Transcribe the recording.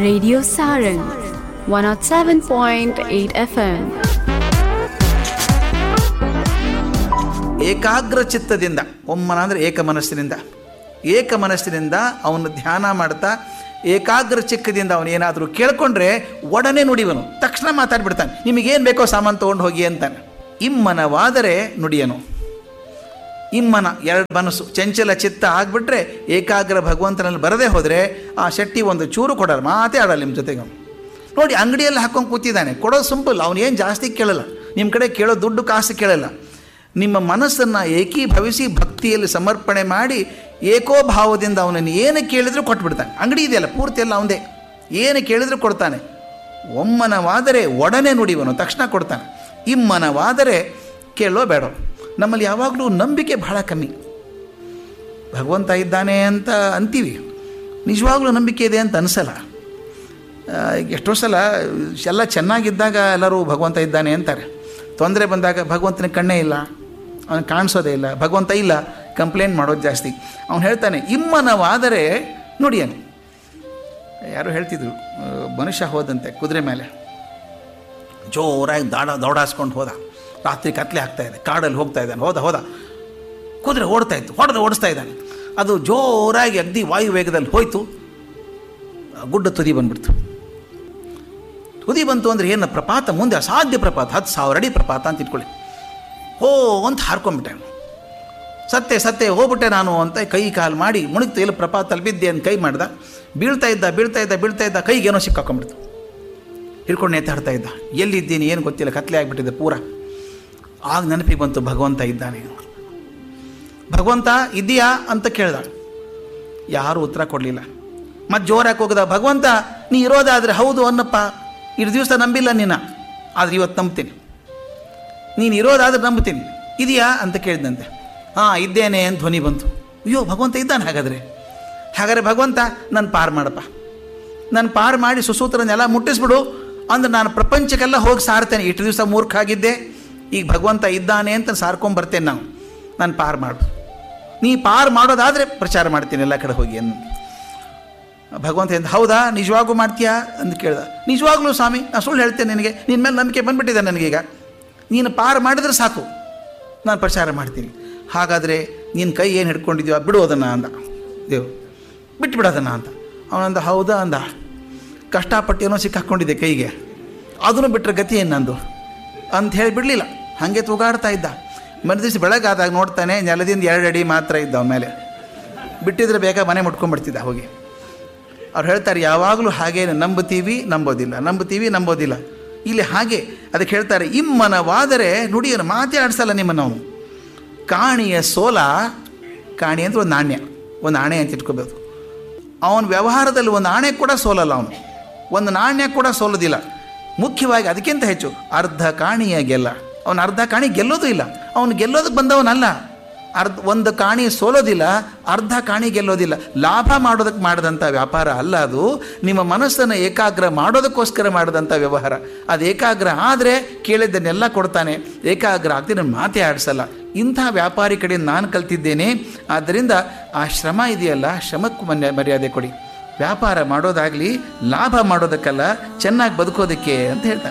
Radio Saran 107.8 FM. ಏಕಾಗ್ರ ಚಿತ್ತದಿಂದ ಒಮ್ಮನ ಅಂದರೆ ಏಕ ಮನಸ್ಸಿನಿಂದ ಏಕ ಮನಸ್ಸಿನಿಂದ ಅವನು ಧ್ಯಾನ ಮಾಡ್ತಾ ಏಕಾಗ್ರ ಚಿಕ್ಕದಿಂದ ಅವನು ಏನಾದರೂ ಕೇಳ್ಕೊಂಡ್ರೆ ಒಡನೆ ನುಡಿವನು ತಕ್ಷಣ ಮಾತಾಡ್ಬಿಡ್ತಾನೆ ನಿಮಗೇನು ಬೇಕೋ ಸಾಮಾನು ತೊಗೊಂಡು ಹೋಗಿ ಅಂತಾನೆ ಇಮ್ಮನವಾದರೆ ನುಡಿಯನು ಇಮ್ಮನ ಎರಡು ಮನಸ್ಸು ಚಂಚಲ ಚಿತ್ತ ಆಗಿಬಿಟ್ರೆ ಏಕಾಗ್ರ ಭಗವಂತನಲ್ಲಿ ಬರದೇ ಹೋದರೆ ಆ ಶೆಟ್ಟಿ ಒಂದು ಚೂರು ಕೊಡಲ್ಲ ಮಾತೇ ಆಡಲ್ಲ ನಿಮ್ಮ ಜೊತೆಗೆ ಅವ್ನು. ನೋಡಿ ಅಂಗಡಿಯಲ್ಲಿ ಹಾಕೊಂಡು ಕೂತಿದ್ದಾನೆ ಕೊಡೋದು ಸಿಂಪಲ್ ಅವನು ಏನು ಜಾಸ್ತಿ ಕೇಳಲ್ಲ ನಿಮ್ಮ ಕಡೆ ಕೇಳೋ ದುಡ್ಡು ಕಾಸು ಕೇಳಲ್ಲ ನಿಮ್ಮ ಮನಸ್ಸನ್ನು ಏಕೀಭವಿಸಿ ಭಕ್ತಿಯಲ್ಲಿ ಸಮರ್ಪಣೆ ಮಾಡಿ ಏಕೋಭಾವದಿಂದ ಅವನನ್ನು ಏನು ಕೇಳಿದರೂ ಕೊಟ್ಬಿಡ್ತಾನೆ ಅಂಗಡಿ ಇದೆಯಲ್ಲ ಪೂರ್ತಿ ಎಲ್ಲ ಅವನದೇ ಏನು ಕೇಳಿದರೂ ಕೊಡ್ತಾನೆ ಒಮ್ಮನವಾದರೆ ಒಡನೆ ನುಡಿವನು ತಕ್ಷಣ ಕೊಡ್ತಾನೆ ಇಮ್ಮನವಾದರೆ ಕೇಳೋ ಬೇಡ ನಮ್ಮಲ್ಲಿ ಯಾವಾಗಲೂ ನಂಬಿಕೆ ಬಹಳ ಕಮ್ಮಿ ಭಗವಂತ ಇದ್ದಾನೆ ಅಂತ ಅಂತೀವಿ ನಿಜವಾಗ್ಲೂ ನಂಬಿಕೆ ಇದೆ ಅಂತ ಅನಿಸಲ್ಲ ಆ, ಎಷ್ಟೋ ಸಲ ಎಲ್ಲ ಚೆನ್ನಾಗಿದ್ದಾಗ ಎಲ್ಲರೂ ಭಗವಂತ ಇದ್ದಾನೆ ಅಂತಾರೆ ತೊಂದರೆ ಬಂದಾಗ ಭಗವಂತನ ಕಣ್ಣೇ ಇಲ್ಲ ಅವನು ಕಾಣಿಸೋದೇ ಇಲ್ಲ ಭಗವಂತ ಇಲ್ಲ ಕಂಪ್ಲೇಂಟ್ ಮಾಡೋದು ಜಾಸ್ತಿ ಅವನು ಹೇಳ್ತಾನೆ ಇಮ್ಮನವಾದರೆ ನುಡಿಯನು ಯಾರು ಹೇಳ್ತಿದ್ರು ಆ, ಮನುಷ್ಯ ಹೋದಂತೆ ಕುದುರೆ ಮೇಲೆ ಜೋರಾಗಿ ದಾಡ ದೌಡಾಸ್ಕೊಂಡು ಹೋದ ರಾತ್ರಿ ಕತ್ಲೆ ಆಗ್ತಾ ಇದೆ ಕಾಡಲ್ಲಿ ಹೋಗ್ತಾ ಇದ್ದಾನೆ ಹೋದ ಹೋದ ಕುದುರೆ ಓಡ್ತಾ ಇತ್ತು ಹೊಡೆದು ಓಡಿಸ್ತಾ ಇದ್ದಾನೆ ಅದು ಜೋರಾಗಿ ಅಗ್ದಿ ವಾಯು ವೇಗದಲ್ಲಿ ಹೋಯ್ತು ಗುಡ್ಡ ತುದಿ ಬಂದ್ಬಿಡ್ತು ತುದಿ ಬಂತು ಅಂದರೆ ಏನು ಪ್ರಪಾತ ಮುಂದೆ ಅಸಾಧ್ಯ ಪ್ರಪಾತ ಹತ್ತು ಸಾವಿರ ಅಡಿ ಪ್ರಪಾತ ಅಂತ ಇಟ್ಕೊಳ್ಳಿ ಹೋ ಅಂತ ಹಾರ್ಕೊಂಡ್ಬಿಟ್ಟೆ ಅವ್ನು. ಸತ್ತೆ ಸತ್ತೆ ಹೋಗ್ಬಿಟ್ಟೆ ನಾನು ಅಂತ ಕೈ ಕಾಲು ಮಾಡಿ ಮುಳುಗ್ತು ಎಲ್ಲ ಪ್ರಪಾತಲ್ಲಿ ಬಿದ್ದೆ ಅಂತ ಕೈ ಮಾಡ್ದ ಬೀಳ್ತಾ ಇದ್ದ ಬೀಳ್ತಾ ಇದ್ದ ಬೀಳ್ತಾ ಇದ್ದ ಕೈಗೇನೋ ಸಿಕ್ಕಾಕೊಂಡ್ಬಿಡ್ತು ಹಿಡ್ಕೊಂಡು ನೇತಾಡ್ತಾ ಇದ್ದ ಎಲ್ಲಿದ್ದೀನಿ ಏನು ಗೊತ್ತಿಲ್ಲ ಕತ್ಲೆ ಆಗಿಬಿಟ್ಟಿದೆ ಪೂರ ಆಗ ನೆನಪಿಗೆ ಬಂತು ಭಗವಂತ ಇದ್ದಾನೆ ಭಗವಂತ ಇದೆಯಾ ಅಂತ ಕೇಳ್ದ ಯಾರೂ ಉತ್ತರ ಕೊಡಲಿಲ್ಲ ಮತ್ತು ಜೋರಾಗಿ ಹೋಗದ ಭಗವಂತ ನೀ ಇರೋದಾದರೆ ಹೌದು ಅನ್ನಪ್ಪ ಇಷ್ಟು ದಿವಸ ನಂಬಿಲ್ಲ ನೀನು ಆದರೆ ಇವತ್ತು ನಂಬ್ತೀನಿ ನೀನು ಇರೋದಾದ್ರೆ ನಂಬ್ತೀನಿ ಇದೆಯಾ ಅಂತ ಕೇಳಿದಂತೆ ಹಾಂ ಇದ್ದೇನೆ ಅಂತ ಧ್ವನಿ ಬಂತು ಅಯ್ಯೋ ಭಗವಂತ ಇದ್ದಾನೆ ಹಾಗಾದರೆ ಹಾಗಾದರೆ ಭಗವಂತ ನನ್ನ ಪಾರು ಮಾಡಪ್ಪ ನನ್ನ ಪಾರು ಮಾಡಿ ಸುಸೂತ್ರನೆಲ್ಲ ಮುಟ್ಟಿಸ್ಬಿಡು ಅಂದ್ರೆ ನಾನು ಪ್ರಪಂಚಕ್ಕೆಲ್ಲ ಹೋಗಿ ಸಾರ್ತೇನೆ ಇಷ್ಟು ದಿವಸ ಮೂರ್ಖ ಆಗಿದ್ದೆ ಈಗ ಭಗವಂತ ಇದ್ದಾನೆ ಅಂತ ಸಾರ್ಕೊಂಡು ಬರ್ತೇನೆ ನಾವು ನಾನು ಪಾರು ಮಾಡು ನೀ ಪಾರು ಮಾಡೋದಾದರೆ ಪ್ರಚಾರ ಮಾಡ್ತೀನಿ ಎಲ್ಲ ಕಡೆ ಹೋಗಿ ಅನ್ನು ಭಗವಂತ ಎಂದ ಹೌದಾ ನಿಜವಾಗೂ ಮಾಡ್ತೀಯಾ ಅಂತ ಕೇಳ್ದ ನಿಜವಾಗ್ಲೂ ಸ್ವಾಮಿ ನಾನು ಸುಳ್ಳು ಹೇಳ್ತೇನೆ ನಿನಗೆ ನಿನ್ನ ಮೇಲೆ ನಂಬಿಕೆ ಬಂದ್ಬಿಟ್ಟಿದೆ ನನಗೀಗ ನೀನು ಪಾರು ಮಾಡಿದ್ರೆ ಸಾಕು ನಾನು ಪ್ರಚಾರ ಮಾಡ್ತೀನಿ ಹಾಗಾದರೆ ನಿನ್ನ ಕೈ ಏನು ಹಿಡ್ಕೊಂಡಿದ್ಯೋ ಬಿಡು ಅದನ್ನು ಅಂದ ದೇವ್ ಬಿಟ್ಟು ಬಿಡೋದನ್ನು ಅಂತ ಅವನಂದ ಹೌದಾ ಅಂದ ಕಷ್ಟಪಟ್ಟೇನೋ ಸಿಕ್ಕಾಕೊಂಡಿದ್ದೆ ಕೈಗೆ ಅದನ್ನು ಬಿಟ್ಟರೆ ಗತಿ ಏನು ನಂದು ಅಂತ ಹೇಳಿ ಬಿಡಲಿಲ್ಲ ಹಾಗೆ ತೂಗಾಡ್ತಾ ಇದ್ದ ಮರುದಿವ್ಸ ಬೆಳಗಾದಾಗ ನೋಡ್ತಾನೆ ನೆಲದಿಂದ ಎರಡು ಅಡಿ ಮಾತ್ರ ಇದ್ದ ಅವನ ಮೇಲೆ ಬಿಟ್ಟಿದ್ರೆ ಬೇಗ ಮನೆ ಮುಟ್ಕೊಂಡ್ಬಿಡ್ತಿದ್ದ ಹೋಗಿ ಅವ್ರು ಹೇಳ್ತಾರೆ ಯಾವಾಗಲೂ ಹಾಗೇ ನಂಬುತ್ತೀವಿ ನಂಬೋದಿಲ್ಲ ನಂಬುತ್ತೀವಿ ನಂಬೋದಿಲ್ಲ ಇಲ್ಲಿ ಹಾಗೆ ಅದಕ್ಕೆ ಹೇಳ್ತಾರೆ ಇಮ್ಮನವಾದರೆ ನುಡಿಯನ್ನು ಮಾತೇ ಆಡಿಸಲ್ಲ ನಿಮ್ಮನ್ನು ಅವನು ಕಾಣಿಯ ಸೋಲ ಕಾಣಿ ಅಂದರೆ ಒಂದು ನಾಣ್ಯ ಒಂದು ಆಣೆ ಅಂತ ಇಟ್ಕೋಬೇಕು ಅವನ ವ್ಯವಹಾರದಲ್ಲಿ ಒಂದು ಆಣೆ ಕೂಡ ಸೋಲಲ್ಲ ಅವನು ಒಂದು ನಾಣ್ಯ ಕೂಡ ಸೋಲೋದಿಲ್ಲ ಮುಖ್ಯವಾಗಿ ಅದಕ್ಕಿಂತ ಹೆಚ್ಚು ಅರ್ಧ ಕಾಣಿಯ ಗೆಲ್ಲ ಅವನು ಅರ್ಧ ಕಾಣಿ ಗೆಲ್ಲೋದು ಇಲ್ಲ ಅವನು ಗೆಲ್ಲೋದಕ್ಕೆ ಬಂದವನಲ್ಲ ಅರ್ಧ ಒಂದು ಕಾಣಿ ಸೋಲೋದಿಲ್ಲ ಅರ್ಧ ಕಾಣಿ ಗೆಲ್ಲೋದಿಲ್ಲ ಲಾಭ ಮಾಡೋದಕ್ಕೆ ಮಾಡಿದಂಥ ವ್ಯಾಪಾರ ಅಲ್ಲ ಅದು ನಿಮ್ಮ ಮನಸ್ಸನ್ನು ಏಕಾಗ್ರ ಮಾಡೋದಕ್ಕೋಸ್ಕರ ಮಾಡಿದಂಥ ವ್ಯವಹಾರ ಅದು ಏಕಾಗ್ರ ಆದರೆ ಕೇಳಿದ್ದನ್ನೆಲ್ಲ ಕೊಡ್ತಾನೆ ಏಕಾಗ್ರ ಆಗ್ತೀನಿ ಮಾತೇ ಆಡಿಸಲ್ಲ ಇಂಥ ವ್ಯಾಪಾರಿ ಕಡೆಯಿಂದ ನಾನು ಕಲ್ತಿದ್ದೇನೆ ಆದ್ದರಿಂದ ಆ ಶ್ರಮ ಇದೆಯಲ್ಲ ಶ್ರಮಕ್ಕೆ ಮನ್ಯ ಮರ್ಯಾದೆ ಕೊಡಿ ವ್ಯಾಪಾರ ಮಾಡೋದಾಗಲಿ ಲಾಭ ಮಾಡೋದಕ್ಕಲ್ಲ ಚೆನ್ನಾಗಿ ಬದುಕೋದಕ್ಕೆ ಅಂತ ಹೇಳ್ತಾನೆ